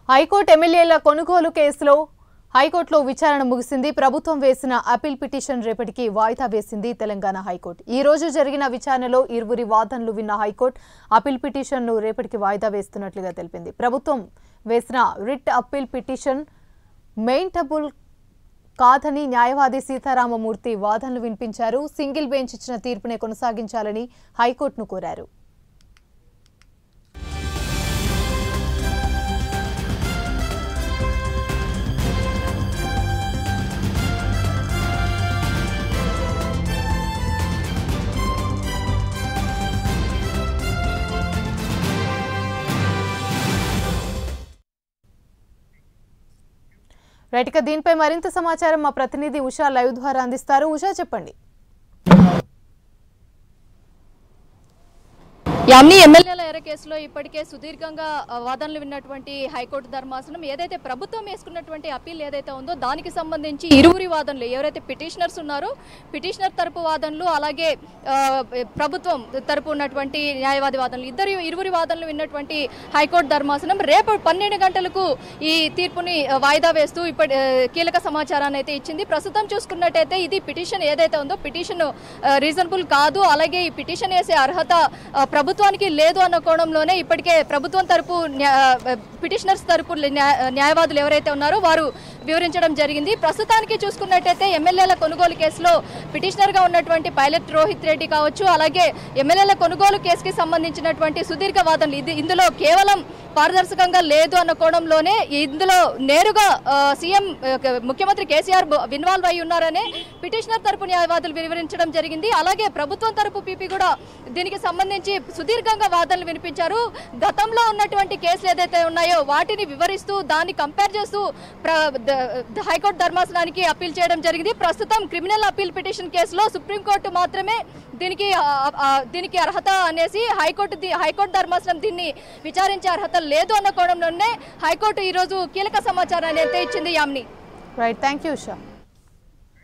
high court ఎమ్మెల్యేల కొనుగోలు కేసులో హైకోర్టులో విచారణ ముగిసింది ప్రభుత్వం వేసిన అపీల్ పిటిషన్ రేపటికి వాయిదా వేసింది తెలంగాణ హైకోర్టు ఈ రోజు జరిగిన విచారణలో ఇరువురి వాదనలు విన్న హైకోర్టు అపీల్ పిటిషన్ను రేపటికి వాయిదా వేస్తున్నట్లుగా తెలిపింది ప్రభుత్వం వేసిన రిట్ అప్పీల్ పిటిషన్ మెయింటబుల్ కాదని న్యాయవాది సీతారామమూర్తి వాదనలు వినిపించారు సింగిల్ బెంచ్ ఇచ్చిన తీర్పునే కొనసాగించాలని హైకోర్టును కోరారు రైట్ ఇక దీనిపై మరింత సమాచారం మా ప్రతినిధి ఉషా లైవ్ ద్వారా అందిస్తారు ఉషా చెప్పండి యామ్ని ఎమ్మెల్యేల ఎర కేసులో ఇప్పటికే సుదీర్ఘంగా ఆ, వాదనలు విన్నటువంటి హైకోర్టు ధర్మాసనం ఏదైతే ప్రభుత్వం వేసుకున్నటువంటి అప్పీల్ ఏదైతే ఉందో దానికి సంబంధించి ఇరువురి వాదనలు ఎవరైతే పిటిషనర్స్ ఉన్నారో పిటిషనర్ తరపు వాదనలు అలాగే ఆ, ప్రభుత్వం తరపు ఉన్నటువంటి న్యాయవాది వాదనలు ఇద్దరు ఇరువురి వాదనలు విన్నటువంటి హైకోర్టు ధర్మాసనం రేపు పన్నెండు గంటలకు ఈ తీర్పుని ఆ, వాయిదా వేస్తూ ఇప్పటి ఆ, కీలక సమాచారాన్ని అయితే ఇచ్చింది ప్రస్తుతం చూసుకున్నట్టయితే ఇది పిటిషన్ ఏదైతే ఉందో పిటిషన్ రీజనబుల్ కాదు అలాగే ఈ పిటిషన్ వేసే అర్హత ఆ, ప్రభుత్వానికి లేదు అన్న కోణంలోనే ఇప్పటికే ప్రభుత్వం తరపు న్యా- ఆ, పిటిషనర్స్ తరపు న్యా- న్యాయవాదులు ఎవరైతే ఉన్నారో వారు వివరించడం జరిగింది ప్రస్తుతానికి చూసుకున్నట్టయితే ఎమ్మెల్యేల కొనుగోలు కేసులో పిటిషనర్ గా ఉన్నటువంటి పైలట్ రోహిత్ రెడ్డి కావచ్చు అలాగే ఎమ్మెల్యేల కొనుగోలు కేసుకి సంబంధించినటువంటి సుదీర్ఘ వాదనలు ఇది ఇందులో కేవలం పారదర్శకంగా లేదు అన్న కోణంలోనే ఇందులో నేరుగా ఆ, సీఎం ఆ, క- ముఖ్యమంత్రి కేసీఆర్ ఇన్వాల్వ్ అయి ఉన్నారనే పిటిషనర్ తరపు న్యాయవాదులు వివరించడం జరిగింది అలాగే ప్రభుత్వం తరపు పీపీ కూడా దీనికి సంబంధించి సుదీర్ఘంగా వాదనలు వినిపించారు గతంలో ఉన్నటువంటి కేసులు ఏదైతే ఉన్నాయో వాటిని వివరిస్తూ దాన్ని కంపేర్ చేస్తూ ప్ర- ద- ద- హైకోర్టు ధర్మాసనానికి అప్పీల్ చేయడం జరిగింది ప్రస్తుతం క్రిమినల్ అప్పీల్ పిటిషన్ కేసులో సుప్రీంకోర్టు మాత్రమే దీనికి ఆ, ఆ, దీనికి అర్హత అనేసి హైకోర్టు ది- హైకోర్టు ధర్మాసనం దీన్ని విచారించే అర్హత లేదు అన్న కోణంలోనే హైకోర్టు ఈరోజు కీలక సమాచారాన్ని అయితే ఇచ్చింది యామ్ని రైట్ థ్యాంక్ యూ ఉషా